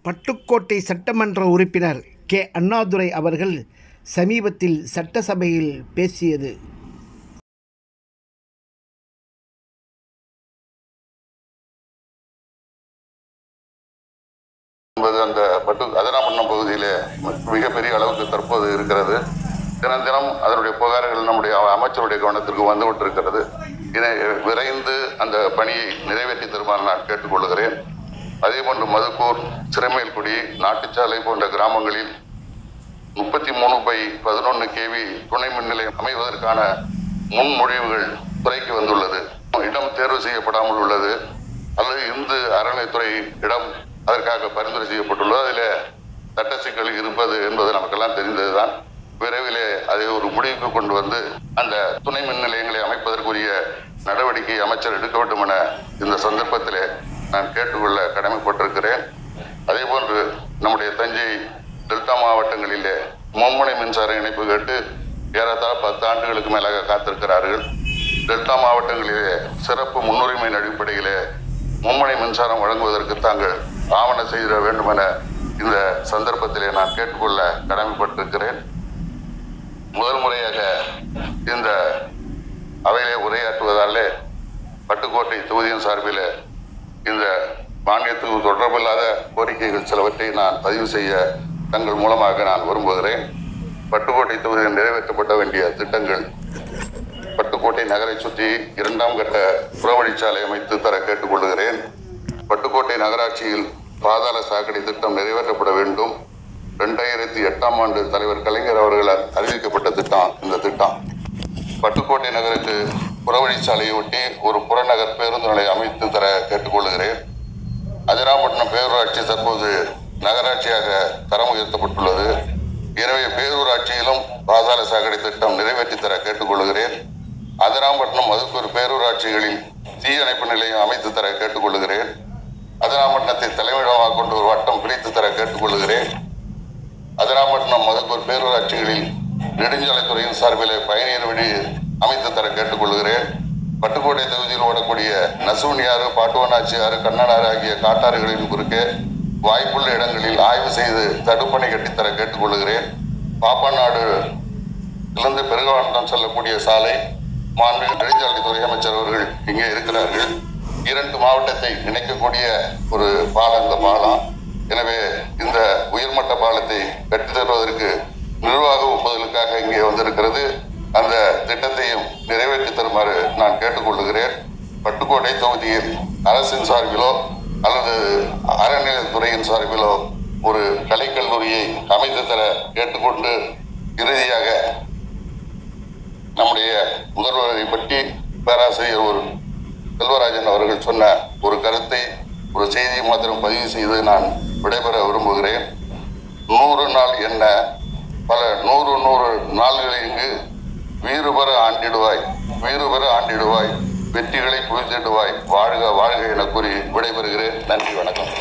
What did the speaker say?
பட்டுக்கோட்டை சட்டமன்ற உறுப்பினர் கே அண்ணாதுரை அவர்கள் சமீபத்தில் சட்டசபையில் பேசியது என்பது அந்த பட்டு அதனாமண்ணம் பகுதியிலே மிகப்பெரிய அளவுக்கு தற்போது இருக்கிறது தினம் தினம் அதனுடைய புகார்கள் நம்முடைய அமைச்சருடைய கவனத்திற்கு வந்து கொண்டிருக்கிறது இதை விரைந்து அந்த பணியை நிறைவேற்றி தருமாறு நான் கேட்டுக்கொள்கிறேன் அதே போன்று மதுக்கூர் சிறைமேல்குடி நாட்டுச்சாலை போன்ற கிராமங்களில் முப்பத்தி மூணு பை பதினொன்று கேவி துணை மின் நிலையம் அமைவதற்கான முன்மொழிவுகள் துறைக்கு வந்துள்ளது இடம் தேர்வு செய்யப்படாமல் உள்ளது அல்லது இந்து அறநிலைத்துறை இடம் அதற்காக பரிந்துரை செய்யப்பட்டுள்ளது அதில் சட்ட சிக்கல் இருப்பது என்பது நமக்கெல்லாம் தெரிந்ததுதான் விரைவிலே அதை ஒரு முடிவுக்கு கொண்டு வந்து அந்த துணை மின் நிலையங்களை அமைப்பதற்குரிய நடவடிக்கை அமைச்சர் எடுக்க வேண்டும் என இந்த சந்தர்ப்பத்திலே நான் கேட்டுக்கொள்ள கடமைப்பட்டிருக்கிறேன் அதே போன்று நம்முடைய தஞ்சை டெல்டா மாவட்டங்களிலே மும்முனை மின்சார இணைப்பு கேட்டு ஏறத்தாழ பத்து ஆண்டுகளுக்கு மேலாக காத்திருக்கிறார்கள் டெல்டா மாவட்டங்களிலே சிறப்பு முன்னுரிமையின் அடிப்படையிலே மும்முனை மின்சாரம் வழங்குவதற்கு தாங்கள் ஆவண செய்திட வேண்டும் என இந்த சந்தர்ப்பத்திலே நான் கேட்டுக்கொள்ள கடமைப்பட்டிருக்கிறேன் முதல் முறையாக இந்த அவையிலே உரையாற்றுவதாலே பட்டுக்கோட்டை தொகுதியின் சார்பில் இந்த மானியத்துக்கு தொடர்பில்லாத கோரிக்கைகள் சிலவற்றை நான் பதிவு செய்ய தங்கள் மூலமாக நான் விரும்புகிறேன் பட்டுக்கோட்டை தொகுதியில் நிறைவேற்றப்பட வேண்டிய திட்டங்கள் பட்டுக்கோட்டை நகரை சுற்றி இரண்டாம் கட்ட புறவழிச்சாலை அமைத்து தர கேட்டுக்கொள்கிறேன் பட்டுக்கோட்டை நகராட்சியில் பாதாள சாக்கடை திட்டம் நிறைவேற்றப்பட வேண்டும் ரெண்டாயிரத்தி எட்டாம் ஆண்டு தலைவர் கலைஞர் அவர்களால் அறிவிக்கப்பட்ட திட்டம் இந்த திட்டம் பட்டுக்கோட்டை நகருக்கு புறவழிச்சாலையை ஒட்டி ஒரு புறநகர் பேருந்து நிலையம் அமைத்து தர கேட்டுக்கொள்கிறேன் அதிராம்பட்டினம் பேரூராட்சி தற்போது நகராட்சியாக தரம் உயர்த்தப்பட்டுள்ளது எனவே பேரூராட்சியிலும் பாதாள சாக்கடை திட்டம் நிறைவேற்றி தர கேட்டுக்கொள்கிறேன் அதிராம்பட்டினம் மதுக்கூர் பேரூராட்சிகளில் தீயணைப்பு நிலையம் அமைத்து தர கேட்டுக்கொள்கிறேன் அதிராம்பட்டினத்தை தலைமையிடமாக கொண்டு ஒரு வட்டம் பிரித்து தர கேட்டுக்கொள்கிறேன் அதிராம்பட்டினம் மதுக்கூர் பேரூராட்சிகளில் நெடுஞ்சாலைத்துறையின் சார்பில் பயணியர் வழி அமைத்து தர கேட்டுக்கொள்கிறேன் பட்டுக்கோட்டை தொகுதியில் ஓடக்கூடிய நசுவனியாறு பாட்டுவனாச்சியாறு கண்ணனாறு ஆகிய காட்டாறுகளின் குறுக்கே வாய்ப்புள்ள இடங்களில் ஆய்வு செய்து தடுப்பணை கட்டித்தர கேட்டுக்கொள்கிறேன் பாப்பநாடு இருந்து பெருகவாண்டம் செல்லக்கூடிய சாலை மாண்பு நெடுஞ்சாலைத்துறை அமைச்சர் அவர்கள் இங்கே இருக்கிறார்கள் இரண்டு மாவட்டத்தை இணைக்கக்கூடிய ஒரு பாலம் இந்த பாலம் எனவே இந்த உயர்மட்ட பாலத்தை கட்டித் தருவதற்கு நிர்வாக ஒப்புதலுக்காக இங்கே வந்திருக்கிறது அந்த திட்டத்தையும் நிறைவேற்றி தருமாறு நான் கேட்டுக்கொள்கிறேன் பட்டுக்கோட்டை தொகுதியில் அரசின் சார்பிலோ அல்லது அறநிலையத்துறையின் சார்பிலோ ஒரு கலைக்கல்லூரியை அமைத்து தர கேட்டுக்கொண்டு இறுதியாக நம்முடைய முதல்வரை பற்றி பேராசிரியர் ஒரு செல்வராஜன் அவர்கள் சொன்ன ஒரு கருத்தை ஒரு செய்தியை மாத்திரம் பதிவு செய்து நான் விடைபெற விரும்புகிறேன் நூறு நாள் என்ன பல நூறு நூறு நாள்களை இங்கு வீறுபெற ஆண்டிடுவாய் வீறுபெற ஆண்டிடுவாய் வெற்றிகளை குவித்திடுவாய் வாழ்க வாழ்க என கூறி விடைபெறுகிறேன் நன்றி வணக்கம்